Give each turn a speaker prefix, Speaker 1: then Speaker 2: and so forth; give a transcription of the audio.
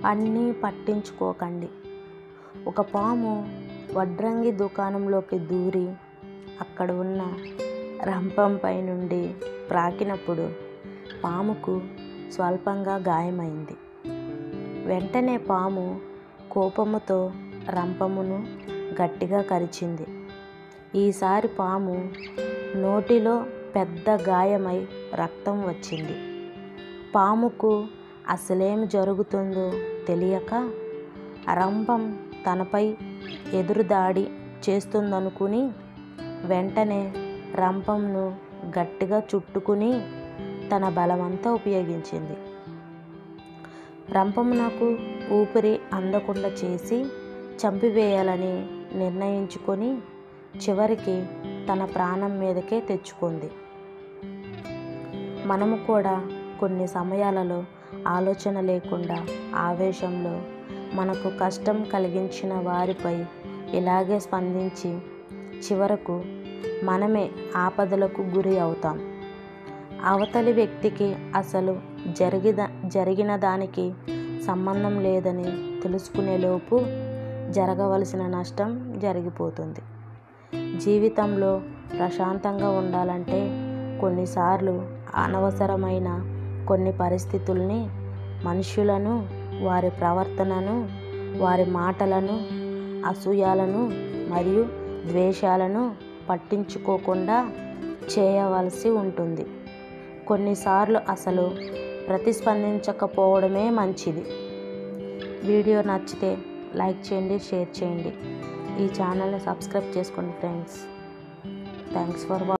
Speaker 1: అన్నీ పట్టించుకోకండి ఒక పాము వడ్రంగి దుకాణంలోకి దూరి అక్కడ ఉన్న రంపంపై నుండి ప్రాకినప్పుడు పాముకు స్వల్పంగా గాయమైంది వెంటనే పాము కోపముతో రంపమును గట్టిగా కరిచింది ఈసారి పాము నోటిలో పెద్ద గాయమై రక్తం వచ్చింది పాముకు అసలేం జరుగుతుందో తెలియక రంపం తనపై ఎదురుదాడి చేస్తుందనుకుని వెంటనే రంపంను గట్టిగా చుట్టుకుని తన బలమంతా ఉపయోగించింది రంపమునకు ఊపిరి అందకుండా చేసి చంపివేయాలని నిర్ణయించుకొని చివరికి తన ప్రాణం మీదకే తెచ్చుకుంది మనము కూడా కొన్ని సమయాలలో ఆలోచన లేకుండా ఆవేశంలో మనకు కష్టం కలిగించిన వారిపై ఇలాగే స్పందించి చివరకు మనమే ఆపదలకు గురి అవుతాం అవతలి వ్యక్తికి అసలు జరిగిన జరిగిన దానికి సంబంధం లేదని తెలుసుకునేలోపు జరగవలసిన నష్టం జరిగిపోతుంది జీవితంలో ప్రశాంతంగా ఉండాలంటే కొన్నిసార్లు అనవసరమైన కొన్ని పరిస్థితుల్ని మనుషులను వారి ప్రవర్తనను వారి మాటలను అసూయాలను మరియు ద్వేషాలను పట్టించుకోకుండా చేయవలసి ఉంటుంది కొన్నిసార్లు అసలు ప్రతిస్పందించకపోవడమే మంచిది వీడియో నచ్చితే లైక్ చేయండి షేర్ చేయండి ఈ ఛానల్ని సబ్స్క్రైబ్ చేసుకోండి ఫ్రెండ్స్ థ్యాంక్స్ ఫర్